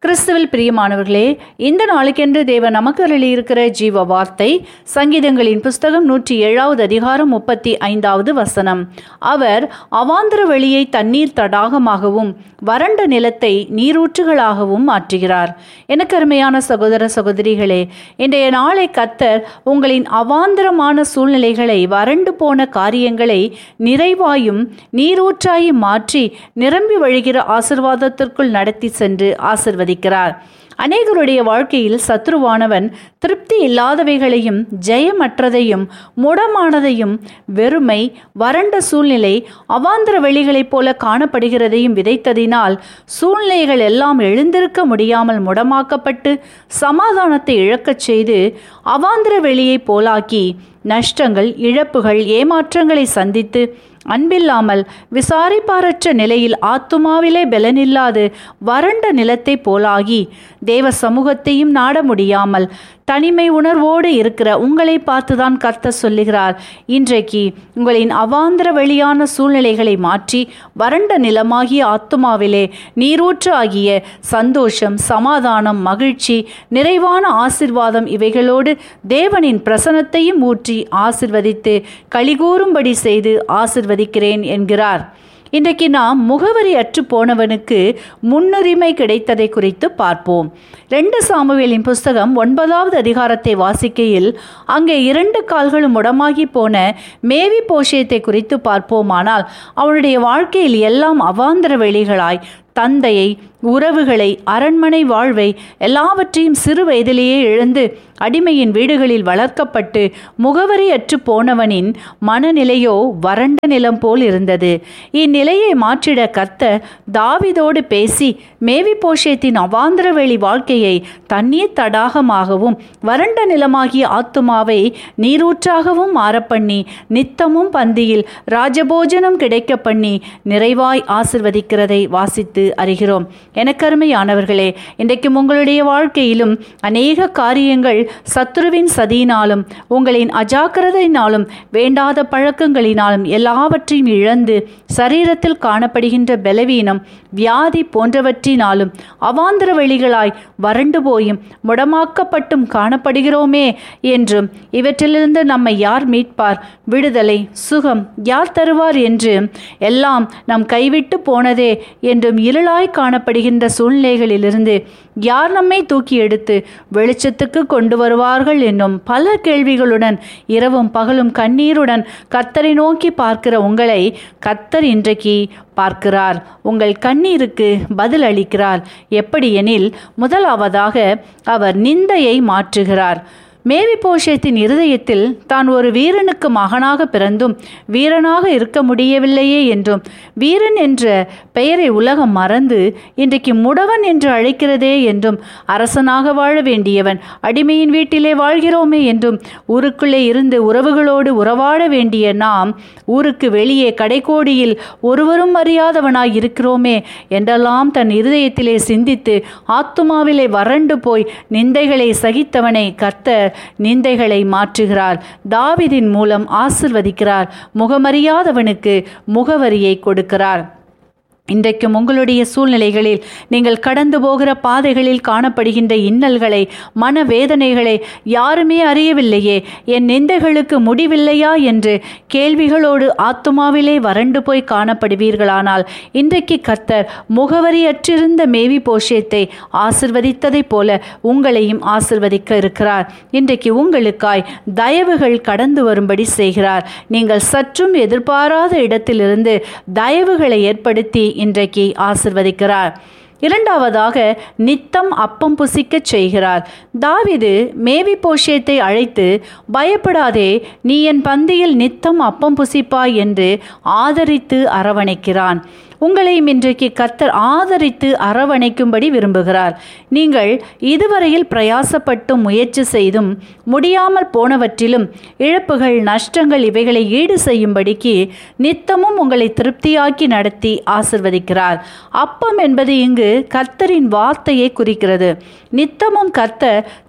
கிறிஸ்துவில் பிரியமானவர்களே இந்த நாளுக்கென்று தேவன் நமக்கு அருளியிருக்கிற ஜீவ வார்த்தை சங்கீதங்களின் புஸ்தகம் நூற்றி ஏழாவது அதிகாரம் முப்பத்தி ஐந்தாவது வசனம் அவர் அவாந்திர வெளியை தண்ணீர் தடாகமாகவும் வறண்ட நிலத்தை நீரூற்றுகளாகவும் மாற்றுகிறார் எனக்கு அருமையான சகோதர சகோதரிகளே இன்றைய நாளை கத்தர் உங்களின் அவாந்திரமான சூழ்நிலைகளை வறண்டு போன காரியங்களை நிறைவாயும் நீரூற்றாயும் மாற்றி நிரம்பி வழிகிற ஆசிர்வாதத்திற்குள் நடத்தி சென்று ஆசிர்வதிக்கிறார் அநேகருடைய வாழ்க்கையில் சத்ருவானவன் திருப்தி இல்லாதவைகளையும் ஜெயமற்றதையும் முடமானதையும் வெறுமை வறண்ட சூழ்நிலை அவாந்திர வெளிகளைப் போல காணப்படுகிறதையும் விதைத்ததினால் சூழ்நிலைகள் எல்லாம் எழுந்திருக்க முடியாமல் முடமாக்கப்பட்டு சமாதானத்தை இழக்கச் செய்து அவாந்திர வெளியைப் போலாக்கி நஷ்டங்கள் இழப்புகள் ஏமாற்றங்களை சந்தித்து அன்பில்லாமல் விசாரிப்பாரற்ற நிலையில் ஆத்துமாவிலே பலனில்லாது வறண்ட நிலத்தை போலாகி தேவ சமூகத்தையும் நாட முடியாமல் தனிமை உணர்வோடு இருக்கிற உங்களை பார்த்துதான் கர்த்த சொல்லுகிறார் இன்றைக்கு உங்களின் அவாந்திர வெளியான சூழ்நிலைகளை மாற்றி வறண்ட நிலமாகிய ஆத்துமாவிலே நீரூற்று ஆகிய சந்தோஷம் சமாதானம் மகிழ்ச்சி நிறைவான ஆசிர்வாதம் இவைகளோடு தேவனின் பிரசனத்தையும் ஊற்றி ஆசிர்வதித்து களிகூறும்படி செய்து ஆசிர்வதிக்கிறேன் என்கிறார் இன்றைக்கு நாம் முகவரி அற்று போனவனுக்கு முன்னுரிமை கிடைத்ததை குறித்து பார்ப்போம் ரெண்டு சாமுவேலின் புஸ்தகம் ஒன்பதாவது அதிகாரத்தை வாசிக்கையில் அங்கே இரண்டு கால்களும் முடமாகி போன மேவி போஷியத்தை குறித்து பார்ப்போமானால் அவனுடைய வாழ்க்கையில் எல்லாம் அவாந்திர வெளிகளாய் தந்தையை உறவுகளை அரண்மனை வாழ்வை எல்லாவற்றையும் சிறு வயதிலேயே இழந்து அடிமையின் வீடுகளில் வளர்க்கப்பட்டு முகவரியற்று போனவனின் மனநிலையோ வறண்ட நிலம் போல் இருந்தது இந்நிலையை மாற்றிட கத்த தாவிதோடு பேசி மேவி போஷேத்தின் அவாந்திர வெளி வாழ்க்கையை தண்ணீர் தடாகமாகவும் வறண்ட நிலமாகிய ஆத்துமாவை நீரூற்றாகவும் மாறப்பண்ணி நித்தமும் பந்தியில் ராஜபோஜனம் கிடைக்க பண்ணி நிறைவாய் ஆசிர்வதிக்கிறதை வாசித்து அறிகிறோம் எனக்கருமையானவர்களே இன்றைக்கும் உங்களுடைய வாழ்க்கையிலும் அநேக காரியங்கள் சத்துருவின் சதியினாலும் உங்களின் அஜாக்கிரதையினாலும் வேண்டாத பழக்கங்களினாலும் எல்லாவற்றையும் இழந்து சரீரத்தில் காணப்படுகின்ற பலவீனம் வியாதி போன்றவற்றினாலும் அவாந்திர வெளிகளாய் வறண்டு போயும் முடமாக்கப்பட்டும் காணப்படுகிறோமே என்றும் இவற்றிலிருந்து நம்மை யார் மீட்பார் விடுதலை சுகம் யார் தருவார் என்று எல்லாம் நம் கைவிட்டு போனதே என்றும் இருளாய் காணப்படுகின்ற சூழ்நிலைகளிலிருந்து யார் நம்மை தூக்கி எடுத்து வெளிச்சத்துக்கு கொண்டு வருவார்கள் என்னும் பல கேள்விகளுடன் இரவும் பகலும் கண்ணீருடன் கத்தரை நோக்கி பார்க்கிற உங்களை கத்தர் இன்றைக்கு பார்க்கிறார் உங்கள் கண்ணீருக்கு பதில் அளிக்கிறார் எப்படி எனில் முதலாவதாக அவர் நிந்தையை மாற்றுகிறார் மேவி போஷத்தின் இருதயத்தில் தான் ஒரு வீரனுக்கு மகனாக பிறந்தும் வீரனாக இருக்க முடியவில்லையே என்றும் வீரன் என்ற பெயரை உலகம் மறந்து இன்றைக்கு முடவன் என்று அழைக்கிறதே என்றும் அரசனாக வாழ வேண்டியவன் அடிமையின் வீட்டிலே வாழ்கிறோமே என்றும் ஊருக்குள்ளே இருந்து உறவுகளோடு உறவாட வேண்டிய நாம் ஊருக்கு வெளியே கடைக்கோடியில் ஒருவரும் அறியாதவனாய் இருக்கிறோமே என்றெல்லாம் தன் இருதயத்திலே சிந்தித்து ஆத்துமாவிலே வறண்டு போய் நிந்தைகளை சகித்தவனை கர்த்தர் நிந்தைகளை மாற்றுகிறார் தாவிதின் மூலம் ஆசிர்வதிக்கிறார் முகமறியாதவனுக்கு முகவரியை கொடுக்கிறார் இன்றைக்கும் உங்களுடைய சூழ்நிலைகளில் நீங்கள் கடந்து போகிற பாதைகளில் காணப்படுகின்ற இன்னல்களை மனவேதனைகளை யாருமே அறியவில்லையே என் நிந்தைகளுக்கு முடிவில்லையா என்று கேள்விகளோடு ஆத்துமாவிலே வறண்டு போய் காணப்படுவீர்களானால் இன்றைக்கு கர்த்தர் முகவரியற்றிருந்த மேவி போஷியத்தை ஆசிர்வதித்ததைப் போல உங்களையும் ஆசிர்வதிக்க இருக்கிறார் இன்றைக்கு உங்களுக்காய் தயவுகள் கடந்து வரும்படி செய்கிறார் நீங்கள் சற்றும் எதிர்பாராத இடத்திலிருந்து தயவுகளை ஏற்படுத்தி இன்றைக்கு ஆசிர்வதிக்கிறார் இரண்டாவதாக நித்தம் அப்பம் புசிக்கச் செய்கிறார் தாவிது மேவி போஷியத்தை அழைத்து பயப்படாதே நீ என் பந்தியில் நித்தம் அப்பம் புசிப்பாய் என்று ஆதரித்து அரவணைக்கிறான் உங்களையும் இன்றைக்கு கத்தர் ஆதரித்து அரவணைக்கும்படி விரும்புகிறார் நீங்கள் இதுவரையில் பிரயாசப்பட்டும் முயற்சி செய்தும் முடியாமல் போனவற்றிலும் இழப்புகள் நஷ்டங்கள் இவைகளை ஈடு செய்யும்படிக்கு நித்தமும் உங்களை திருப்தியாக்கி நடத்தி ஆசிர்வதிக்கிறார் அப்பம் என்பது இங்கு கர்த்தரின் வார்த்தையை குறிக்கிறது நித்தமும் கர்த்தர்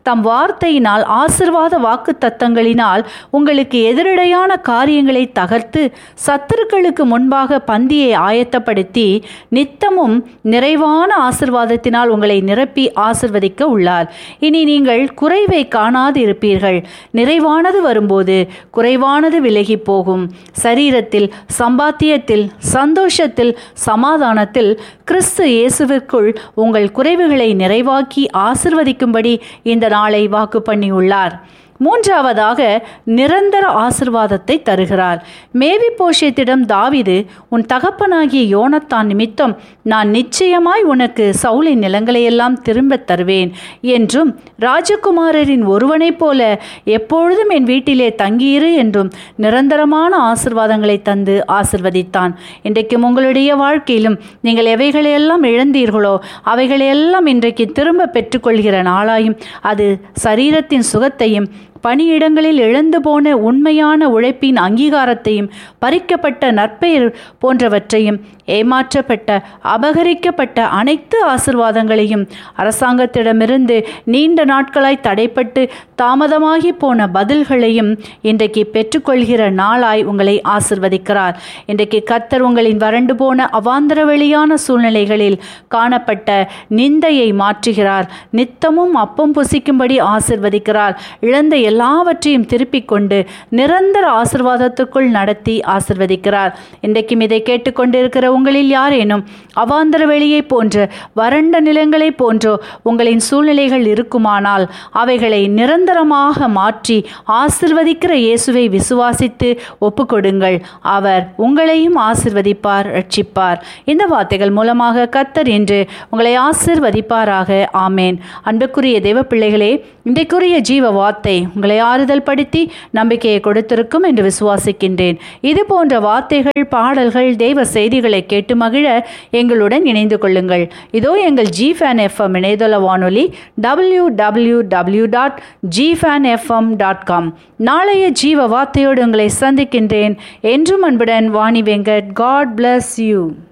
தம் வார்த்தையினால் ஆசிர்வாத வாக்கு தத்தங்களினால் உங்களுக்கு எதிரடையான காரியங்களை தகர்த்து சத்துருக்களுக்கு முன்பாக பந்தியை ஆயத்தப்படுத்தி நித்தமும் நிறைவான ஆசிர்வாதத்தினால் உங்களை நிரப்பி ஆசிர்வதிக்க உள்ளார் இனி நீங்கள் குறைவை காணாது இருப்பீர்கள் நிறைவானது வரும்போது குறைவானது விலகி போகும் சரீரத்தில் சம்பாத்தியத்தில் சந்தோஷத்தில் சமாதானத்தில் கிறிஸ்து இயேசுவிற்குள் உங்கள் குறைவுகளை நிறைவாக்கி ஆசிர்வதிக்கும்படி இந்த நாளை வாக்கு பண்ணியுள்ளார் மூன்றாவதாக நிரந்தர ஆசிர்வாதத்தை தருகிறார் மேவி போஷியத்திடம் தாவிது உன் தகப்பனாகிய யோனத்தான் நிமித்தம் நான் நிச்சயமாய் உனக்கு சவுளின் நிலங்களையெல்லாம் திரும்பத் தருவேன் என்றும் ராஜகுமாரரின் ஒருவனைப் போல எப்பொழுதும் என் வீட்டிலே தங்கியிரு என்றும் நிரந்தரமான ஆசிர்வாதங்களை தந்து ஆசிர்வதித்தான் இன்றைக்கும் உங்களுடைய வாழ்க்கையிலும் நீங்கள் எவைகளையெல்லாம் இழந்தீர்களோ அவைகளையெல்லாம் இன்றைக்கு திரும்ப பெற்றுக்கொள்கிற நாளாயும் அது சரீரத்தின் சுகத்தையும் பணியிடங்களில் இழந்து போன உண்மையான உழைப்பின் அங்கீகாரத்தையும் பறிக்கப்பட்ட நற்பெயர் போன்றவற்றையும் ஏமாற்றப்பட்ட அபகரிக்கப்பட்ட அனைத்து ஆசிர்வாதங்களையும் அரசாங்கத்திடமிருந்து நீண்ட நாட்களாய் தடைப்பட்டு தாமதமாகி போன பதில்களையும் இன்றைக்கு பெற்றுக்கொள்கிற நாளாய் உங்களை ஆசிர்வதிக்கிறார் இன்றைக்கு கத்தர் உங்களின் வறண்டு போன அவாந்தர வெளியான சூழ்நிலைகளில் காணப்பட்ட நிந்தையை மாற்றுகிறார் நித்தமும் அப்பம் புசிக்கும்படி ஆசிர்வதிக்கிறார் இழந்த எல்லாவற்றையும் திருப்பிக் கொண்டு நிரந்தர ஆசிர்வாதத்துக்குள் நடத்தி ஆசிர்வதிக்கிறார் இன்றைக்கும் இதை கேட்டுக்கொண்டிருக்கிற உங்களில் யாரேனும் அவாந்தர வெளியை போன்ற வறண்ட நிலங்களை போன்றோ உங்களின் சூழ்நிலைகள் இருக்குமானால் அவைகளை நிரந்தரமாக மாற்றி ஆசிர்வதிக்கிற இயேசுவை விசுவாசித்து ஒப்புக்கொடுங்கள் அவர் உங்களையும் ஆசிர்வதிப்பார் ரட்சிப்பார் இந்த வார்த்தைகள் மூலமாக கத்தர் என்று உங்களை ஆசிர்வதிப்பாராக ஆமேன் அன்புக்குரிய தேவ பிள்ளைகளே இன்றைக்குரிய ஜீவ வார்த்தை உங்களை ஆறுதல் படுத்தி நம்பிக்கையை கொடுத்திருக்கும் என்று விசுவாசிக்கின்றேன் இது போன்ற வார்த்தைகள் பாடல்கள் தெய்வ செய்திகளை கேட்டு மகிழ எங்களுடன் இணைந்து கொள்ளுங்கள் இதோ எங்கள் ஜி ஃபேன் எஃப்எம் இணையதள வானொலி W W W dot G fan FM dot com நாளைய ஜீவ வார்த்தையோடு உங்களை சந்திக்கின்றேன் என்றும் அன்புடன் Vani Venkat God bless you